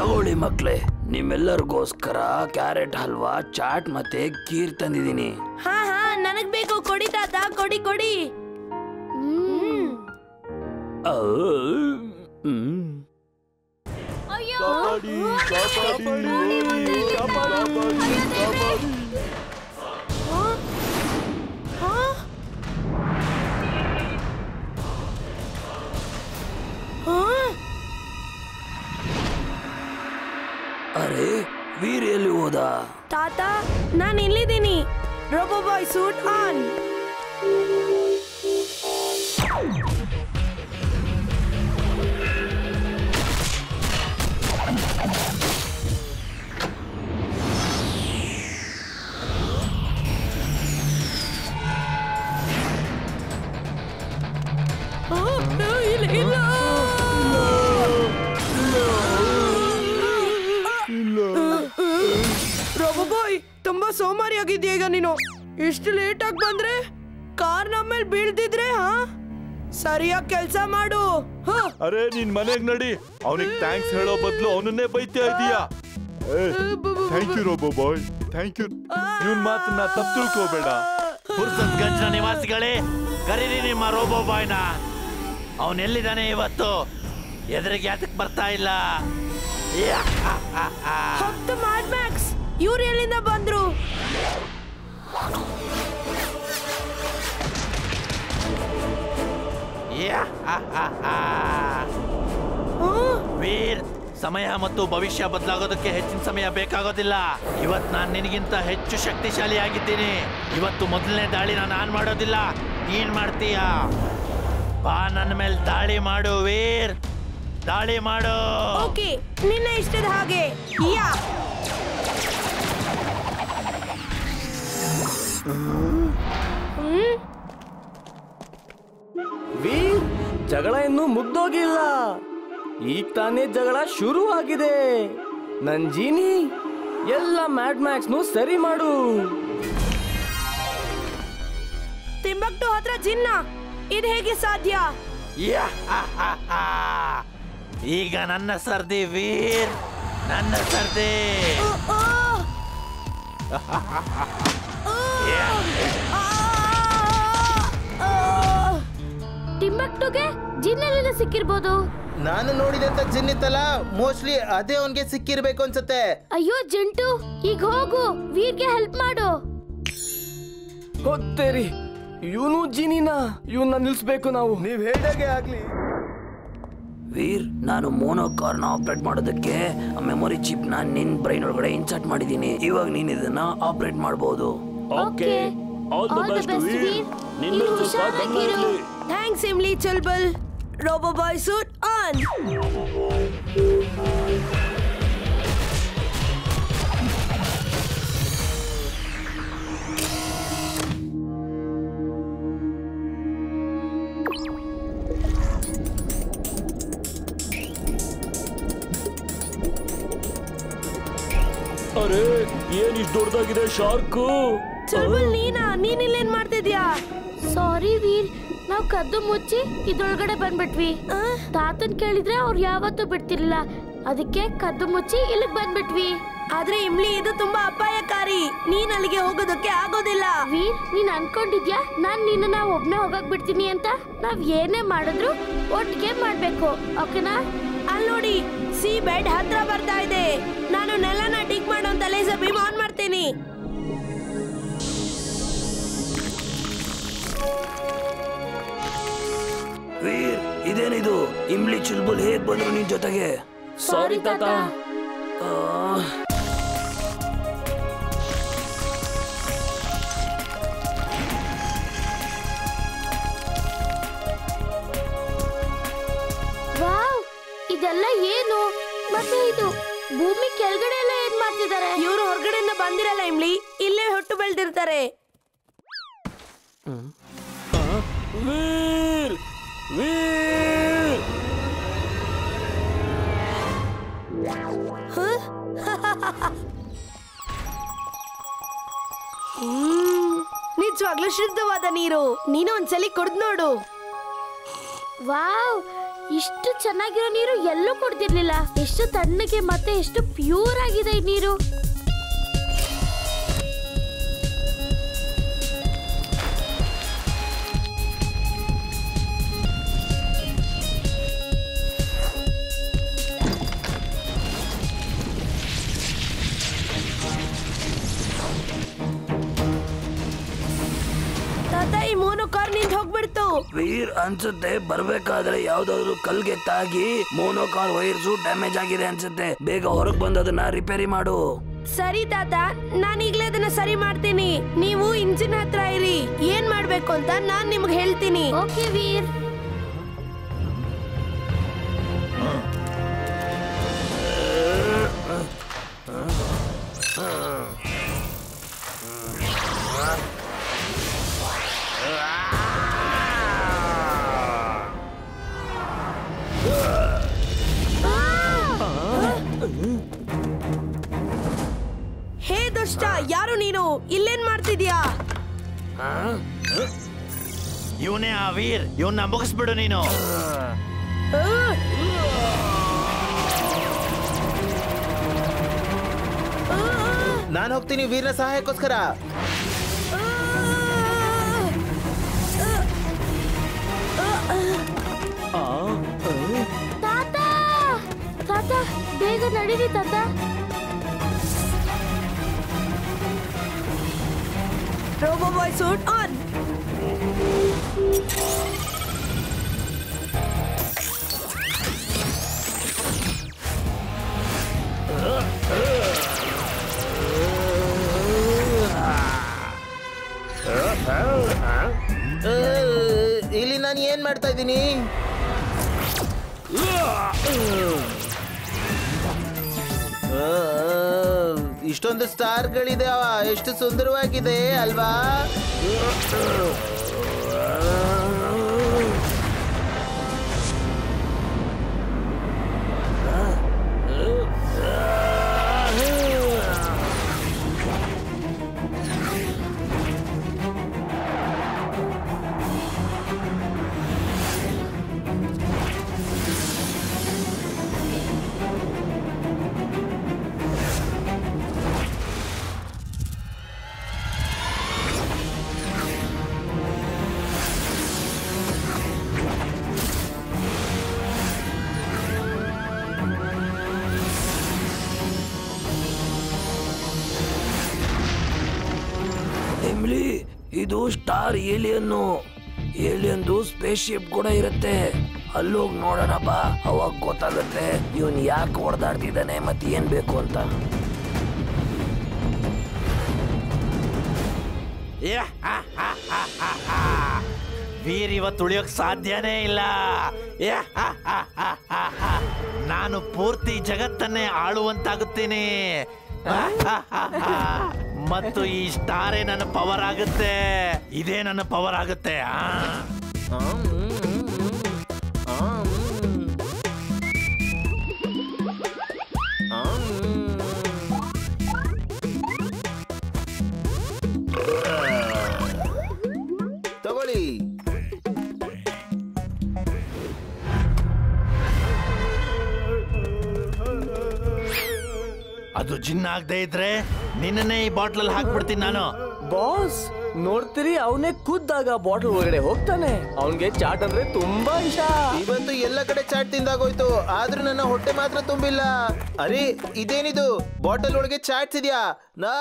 ತಗೊಳ್ಳಿ ಮಕ್ಳೇ ನಿಮ್ಮೆಲ್ಲರಿಗೋಸ್ಕರ ಕ್ಯಾರೆಟ್ ಹಲ್ವಾ ಚಾಟ್ ಮತ್ತೆ ಖೀರ್ ತಂದಿದ್ದೀನಿ ಹಾ ಹಾ ನನಗ್ ಬೇಕು ಕೊಡಿ ತಾತ ಕೊಡಿ ಕೊಡಿ ಹ್ಮ್. ಆ, ಹ್ಮ್. ಅಯ್ಯೋ ಕಾಪಾಡಿ, ಕಾಪಾಡಿ, ಕಾಪಾಡಿ, ಕಾಪಾಡಿ. ಹಾ? ಹಾ? ಹಾ? ಅರೆ ವೀರ್ ಎಲ್ಲಿ ಹೋದ ತಾತ ನಾನು ಇಲ್ಲಿದ್ದೀನಿ ರೋಬೋ ಬಾಯ್ ಸೂಟ್ ಆನ್ ಇಲ್ಲ ಇಲ್ಲ ರೋಬೋ ಬಾಯ್ ತುಂಬಾ ಸೋಮಾರಿ ಆಗಿದ್ಯಾ ಈಗ ನೀನು ಇಷ್ಟು ಲೇಟ್ ಆಗಿ ಬಂದ್ರೆ ಕಾರ್ ನಮ್ಮೇಲೆ ಬೀಳ್ತಿದ್ರೆ ಹಾ ಸರಿಯಾಗಿ ಕೆಲಸ ಮಾಡು ಹ. ಅರೆ ನಿನ್ ಮನೆಗ್ ನಡಿ ಅವನಿಗೆ ಥ್ಯಾಂಕ್ಸ್ ಹೇಳೋ ಬದಲು ಅವನನ್ನೇ ಬೈತಾ ಇದೀಯಾ thank you robo boy thank you ಇವನ್ ಮಾತನ್ನ ತಪ್ಪು ತಿಳ್ಕೋಬೇಡ ಪುರ್ಸತ್ ಗಂಜ್ನ ನಿವಾಸಿಗಳೇ ಕರೀರಿ ನಿಮ್ಮ ರೋಬೋ ಬಾಯ್ನ ಅವನ್ ಎಲ್ಲಿದ್ದಾನೆ ಇವತ್ತು ಎದುರಿಗೆ ಯಾತಕ್ ಬರ್ತಾ ಇಲ್ಲ ಯಾ, ಆ, ಆ, ಆ. ಹತ್ತು ಮ್ಯಾಡ್ ಮ್ಯಾಕ್ಸ್ ಇವ್ರು ಎಲ್ಲಿಂದ ಬಂದ್ರು ಯಾ, ಆ, ಆ, ಆ. ಹ್ಮ್? ವೀರ್ ಸಮಯ ಮತ್ತು ಭವಿಷ್ಯ ಬದಲಾಗೋದಕ್ಕೆ ಹೆಚ್ಚಿನ ಸಮಯ ಬೇಕಾಗೋದಿಲ್ಲ ಇವತ್ ನಾನ್ ನಿನಗಿಂತ ಹೆಚ್ಚು ಶಕ್ತಿಶಾಲಿ ಆಗಿದ್ದೀನಿ ಇವತ್ತು ಮೊದಲನೇ ದಾಳಿ ನಾನು ಆನ್ ಮಾಡೋದಿಲ್ಲ ನೀನ್ ಮಾಡ್ತೀಯ ಬಾ ನನ್ನ ಮೇಲೆ ದಾಳಿ ಮಾಡು ವೀರ್ ದಾಳಿ ಮಾಡು ಓಕೆ ನಿನ್ನ ಇಷ್ಟದ ಹಾಗೆ ಯಾ ಹ್ಮ್ ವೀರ್ ಜಗಳ ಇನ್ನೂ ಮುಗ್ದೋಗಿಲ್ಲ ಈಗ ತಾನೇ ಜಗಳ ಶುರು ಆಗಿದೆ ನನ್ ಜೀನಿ ಎಲ್ಲ ಮ್ಯಾಡ್ ಮ್ಯಾಕ್ಸ್ನು ಸರಿ ಮಾಡು ತಿಂಬಕ್ಟು ಹತ್ರ ಜಿನ್ನ ಇದು ಹೇಗೆ ಸಾಧ್ಯ ಯಾ, ಆ, ಆ, ಆ. ಈಗ ನನ್ನ ಸರ್ದಿ ವೀರ್ ನನ್ನ ಸರ್ದಿ ಓ, ಓ. ಯಾ. ಆ, ಆ. ಟಿಂಬಕ್ಟುಗೆ ಜಿನ್ನೆಲ್ಲಿಂದ ಸಿಕ್ಕಿರ್ಬೋದು ನಾನು ನೋಡಿದಂತ ಜಿನ್ನಿತ್ತಲ್ಲ ಮೋಸ್ಟ್ಲಿ ಅದೇ ಅವನ್ಗೆ ಸಿಕ್ಕಿರ್ಬೇಕು ಅನ್ಸುತ್ತೆ ಅಯ್ಯೋ ಜಂಟು ಈಗ ಹೋಗು ವೀರ್ಗೆ ಹೆಲ್ಪ್ ಮಾಡು ಗೊತ್ತೇರಿ ಇವನು ಜೀನಿನ ಇವನ್ನ ನಿಲ್ಸ್ಬೇಕು ನಾವು ನೀವ್ ಹೇಳ್ದಾಗೆ ಆಗ್ಲಿ ವೀರ್ ನಾನು ಮೋನೋ ಕಾರ್ನ ಆಪರೇಟ್ ಮಾಡೋದಕ್ಕೆ ಮೆಮೊರಿ ಚಿಪ್ ನ ನಿನ್ ಬ್ರೈನ್ ಒಳಗಡೆ ಇನ್ಸರ್ಟ್ ಮಾಡಿದ್ದೀನಿ ಇವಾಗ ನೀನ್ ಇದನ್ನ ಆಪರೇಟ್ ಮಾಡಬಹುದು okay all the best Veer ನಿನ್ನ ಸ್ವಲ್ಪ ಗಮನ ಇರ್ಲಿ. Thanks Imli Chulbul robo boy suit on ಅರೆ ಏನ್ ಇಷ್ಟು ದೊಡ್ಡದಾಗಿದೆ ಶಾರ್ಕು ಚಲ್ಬಲ್ ನೀನಾ ನೀನ್ ಇಲ್ಲೇನ್ ಮಾಡ್ತಿದ್ಯಾ ಸಾರಿ ವೀರ್ ನಾವ್ ಕದ್ದು ಮುಚ್ಚಿ ಇದ್ರೊಳಗಡೆ ಬಂದ್ಬಿಟ್ವಿ ತಾತನ್ ಕೇಳಿದ್ರೆ ಅವ್ರು ಯಾವತ್ತೂ ಬಿಡ್ತಿರ್ಲಿಲ್ಲ ಅದಕ್ಕೆ ಕದ್ದು ಮುಚ್ಚಿ ಇಲ್ಲಿಗ್ ಬಂದ್ಬಿಟ್ವಿ ಆದ್ರೆ ಇಮ್ಲಿ ಇದು ತುಂಬಾ ಅಪಾಯಕಾರಿ ನೀನ್ ಅಲ್ಲಿಗೆ ಹೋಗೋದಕ್ಕೆ ಆಗೋದಿಲ್ಲ ವೀರ್ ನೀನ್ ಅನ್ಕೊಂಡಿದ್ಯಾ ನಾನ್ ನಿನ್ನ ಒಬ್ನೇ ಹೋಗಕ್ ಬಿಡ್ತೀನಿ ಅಂತ ನಾವ್ ಏನೇ ಮಾಡಿದ್ರು ಒಟ್ಟಿಗೆ ಮಾಡ್ಬೇಕು ಓಕೆನಾ ಅಲ್ಲಿ ನೋಡಿ ಸಿ ಬೆಡ್ ಹತ್ರ ಬರ್ತಾ ಇದೆ ನಾನು ನೆಲನ ಡಿಗ್ ಮಾಡೋಂತ ಲೇಸರ್ ಬೀಮ್ ಆನ್ ಮಾಡ್ತೀನಿ ವೀರ್ ಇದೇನಿದು ಇಮ್ಲಿ ಚುಲ್ಬುಲ್ ಹೇಗ್ ಬಂದ್ರು ನಿನ್ ಜೊತೆಗೆ ಸಾರಿ ತಾತ ಆ, ವಾವ್ ಇದೆಲ್ಲ ಏನು ಮತ್ತೆ ಇದು ಭೂಮಿ ಕೆಳಗಡೆ ಎಲ್ಲ ಏನ್ ಮಾಡ್ತಿದ್ದಾರೆ ಇವರು ಹೊರಗಡೆಯಿಂದ ಬಂದಿರಲ್ಲ ಇಮ್ಲಿ ಇಲ್ಲೇ ಹೊಟ್ಟು ಬೆಳೆದಿರ್ತಾರೆ ವೀರ್ ವೀರ್ ನಿಜವಾಗ್ಲೂ ಶುದ್ಧವಾದ ನೀರು ನೀನು ಒಂದ್ಸಲಿ ಕುಡ್ದ್ ನೋಡು ವಾವ್ ಇಷ್ಟು ಚೆನ್ನಾಗಿರೋ ನೀರು ಎಲ್ಲೂ ಕೊಡ್ತಿರ್ಲಿಲ್ಲ ಎಷ್ಟು ತಣ್ಣಗೆ ಮತ್ತೆ ಎಷ್ಟು ಪ್ಯೂರ್ ಆಗಿದೆ ಈ ನೀರು ತಾತ ಈ ಮೋನೋ ಕಾರ್ ನಿಂತ ಹೋಗ್ಬಿಡ್ತು ವೀರ್ ಅನ್ಸುತ್ತೆ ಬರ್ಬೇಕಾದ್ರೆ ಯಾವ್ದಾದ್ರು ಕಲ್ಗೆ ತಾಗಿ ಮೋನೋ ಕಾರ್ ವೈರ್ಸು ಡ್ಯಾಮೇಜ್ ಆಗಿದೆ ಅನ್ಸುತ್ತೆ ಬೇಗ ಹೊರಗ್ ಬಂದು ಅದನ್ನ ರಿಪೇರಿ ಮಾಡು ಸರಿ ತಾತ ನಾನು ಈಗ್ಲೇ ಅದನ್ನ ಸರಿ ಮಾಡ್ತೀನಿ ನೀವು ಇಂಜಿನ್ ಹತ್ರ ಇರಿ ಏನ್ ಮಾಡ್ಬೇಕು ಅಂತ ನಾನ್ ನಿಮ್ಗೆ ಹೇಳ್ತೀನಿ ಓಕೆ ವೀರ್ ಹೇ ದುಷ್ಟ ಯಾರು ನೀನು ಇಲ್ಲೇನ್ ಮಾಡ್ತಿದ್ಯಾ ಇವನೇ ಆ ವೀರ್ ಇವನ್ನ ಮುಗಿಸ್ಬಿಡು ನೀನು ನಾನು ಹೋಗ್ತೀನಿ ವೀರನ ಸಹಾಯಕ್ಕೋಸ್ಕರ ತಾತ ತಾತ ಬೇಗ ನಡೀರಿ ತಾತ ರೋಬೋ ಬಾಯ್ ಸೂಟ್ ಆನ್ ಆ, ಇಲ್ಲಿ ನಾನು ಏನ್ ಮಾಡ್ತಾ ಇದ್ದೀನಿ ಆ, ಇಷ್ಟೊಂದು ಸ್ಟಾರ್ಗಳಿದೆ ಎಷ್ಟು ಸುಂದರವಾಗಿದೆ ಅಲ್ವಾ ಎಮ್ಲಿ ಇದು ಸ್ಟಾರ್ ಏಲಿಯನ್ನು ಏಲಿಯನ್ದು ಸ್ಪೇಸ್ ಶಿಪ್ ಕೂಡ ಇರುತ್ತೆ ಅಲ್ಲೋಗಿ ನೋಡೋಣ ಬಾ ಅವಾಗ ಗೊತ್ತಾಗುತ್ತೆ ಇವನ್ ಯಾಕೆ ಹೊಡೆದಾಡ್ತಿದ್ದಾನೆ ಮತ್ತೆ ಏನ್ ಬೇಕು ಅಂತ ಏ, ಹಾ, ಹಾ, ಹಾ, ಹಾ, ಹಾ. ವೀರ್ ಇವತ್ತು ಉಳಿಯೋಕ್ ಸಾಧ್ಯನೇ ಇಲ್ಲ ಏ, ಹಾ, ಹಾ, ಹಾ, ಹಾ, ಹಾ. ನಾನು ಪೂರ್ತಿ ಜಗತ್ತನ್ನೇ ಆಳುವಂತಾಗುತ್ತೀನಿ ಹಾ, ಹಾ, ಹಾ, ಹಾ. ಮತ್ತು ಈ ಸ್ಟಾರೇ ನನ್ನ ಪವರ್ ಆಗುತ್ತೆ ಇದೇ ನನ್ನ ಪವರ್ ಆಗುತ್ತೆ ಆ ಆ, ಹ್ಮ್, ಹ್ಮ್, ಹ್ಮ್. ಆ, ಹ್ಮ್. ಆ, ಹ್ಮ್. ತಗೊಳ್ಳಿ ಅದು ಜಿನ್ ಆಗದೆ ಇದ್ರೆ ನಿನ್ನನ್ನೇ ಈ ಬಾಟ್ಲಲ್ಲಿ ಹಾಕ್ಬಿಡ್ತೀನಿ ನಾನು ಬಾಸ್ ನೋಡ್ತೀರಿ ಅವನೇ ಖುದ್ದಾಗ ಬಾಟಲ್ ಒಳಗಡೆ ಹೋಗ್ತಾನೆ ಅವನ್ಗೆ ಚಾಟ್ ಅಂದ್ರೆ ತುಂಬಾ ಇಷ್ಟ ಇವತ್ತು ಎಲ್ಲ ಕಡೆ ಚಾಟ್ ತಿಂದಾಗೋಯ್ತು ಆದ್ರೂ ನನ್ನ ಹೊಟ್ಟೆ ಮಾತ್ರ ತುಂಬಿಲ್ಲ ಅರೆ ಇದೇನಿದು ಬಾಟಲ್ ಒಳಗೆ ಚಾಟ್ಸ್ ಇದೆಯಾ ನಾ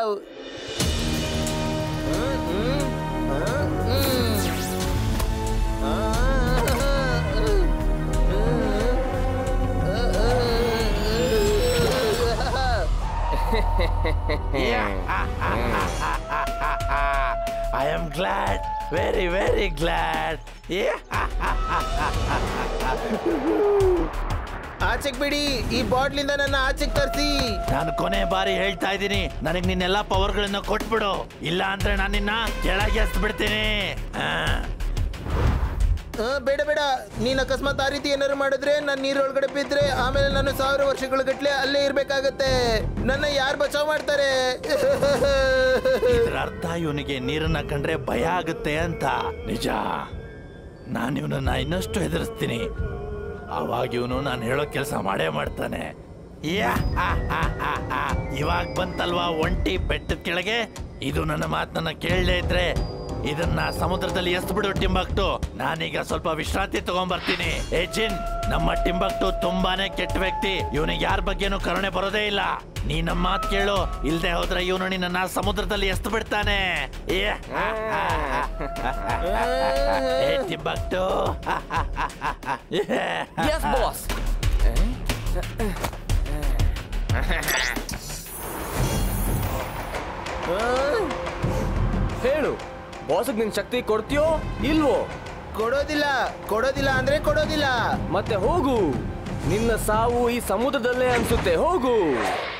I am glad very very glad ಆಚೆಗ್ ಬಿಡಿ ಈ ಬಾಟ್ಲಿಂದ ನನ್ನ ಆಚೆಗ್ ತರಿಸಿ ನಾನು ಕೊನೆ ಬಾರಿ ಹೇಳ್ತಾ ಇದ್ದೀನಿ ನನಗೆ ನಿನ್ನೆಲ್ಲ ಪವರ್ಗಳನ್ನ ಕೊಟ್ಬಿಡು ಇಲ್ಲ ಅಂದ್ರೆ ನಾನು ನಿನ್ನ ಕೆಳಗೆ ಎಸ್ದ್ ಬಿಡ್ತೀನಿ ಆ. ಬೇಡ ಬೇಡ ನೀನ್ ಅಕಸ್ಮಾತ್ ಆ ರೀತಿ ಏನಾದ್ರು ಮಾಡಿದ್ರೆ ನಾನು ನೀರೊಳಗಡೆ ಬಿದ್ರೆ ಆಮೇಲೆ ನಾನು ಸಾವಿರ ವರ್ಷಗಳ ಗಟ್ಲೆ ಅಲ್ಲೇ ಇರ್ಬೇಕಾಗತ್ತೆ ನನ್ನ ಯಾರು ಬಚಾವ್ ಮಾಡ್ತಾರೆ ಇದ್ರ ಅರ್ಥ ಇವನಿಗೆ ನೀರನ್ನ ಕಂಡ್ರೆ ಭಯ ಆಗುತ್ತೆ ಅಂತ ನಿಜ ನಾನು ಇವನನ್ನ ಇನ್ನಷ್ಟು ಹೆದರಿಸ್ತೀನಿ ಅವಾಗ ಇವನು ನಾನು ಹೇಳೋ ಕೆಲಸ ಮಾಡೇ ಮಾಡ್ತಾನೆ ಯಾ, ಹಾ, ಹಾ, ಹಾ, ಹಾ. ಇವಾಗ ಬಂತಲ್ವಾ ಒಂಟಿ ಬೆಟ್ಟದ ಕೆಳಗೆ ಇದು ನನ್ನ ಮಾತನ್ನ ಕೇಳದೇ ಇದ್ರೆ ಇದನ್ನ ಸಮುದ್ರದಲ್ಲಿ ಎಸ್ಬಿಡು ಟಿಂಬಕ್ಟು ನಾನೀಗ ಸ್ವಲ್ಪ ವಿಶ್ರಾಂತಿ ತಗೊಂಡ್ಬರ್ತೀನಿ ಏ ಜಿನ್ ನಮ್ಮ ಟಿಂಬಕ್ಟು ತುಂಬಾನೇ ಕೆಟ್ಟ ವ್ಯಕ್ತಿ ಇವನಿಗೆ ಯಾರ ಬಗ್ಗೆನೂ ಕರುಣೆ ಬರೋದೇ ಇಲ್ಲ ನೀ ನಮ್ಮ ಮಾತು ಕೇಳು ಇಲ್ದೆ ಹೋದ್ರೆ ಇವನು ನಿನ್ನ ಸಮುದ್ರದಲ್ಲಿ ಎಸ್ದು ಬಿಡ್ತಾನೆ ಏ, ಹಾ, ಹಾ, ಹಾ, ಹಾ, ಹಾ, ಹಾ. ಏ ಟಿಂಬಕ್ಟು ಹಾ, ಹಾ, ಹಾ, ಹಾ, ಹಾ. ಎಸ್ ಬಾಸ್ ಹೇಳು ಬಾಸ್ಗೆ ನಿನ್ ಶಕ್ತಿ ಕೊಡ್ತೀಯೋ ಇಲ್ವೋ ಕೊಡೋದಿಲ್ಲ ಕೊಡೋದಿಲ್ಲ ಅಂದ್ರೆ ಕೊಡೋದಿಲ್ಲ ಮತ್ತೆ ಹೋಗು ನಿನ್ನ ಸಾವು ಈ ಸಮುದ್ರದಲ್ಲೇ ಅನ್ಸುತ್ತೆ ಹೋಗು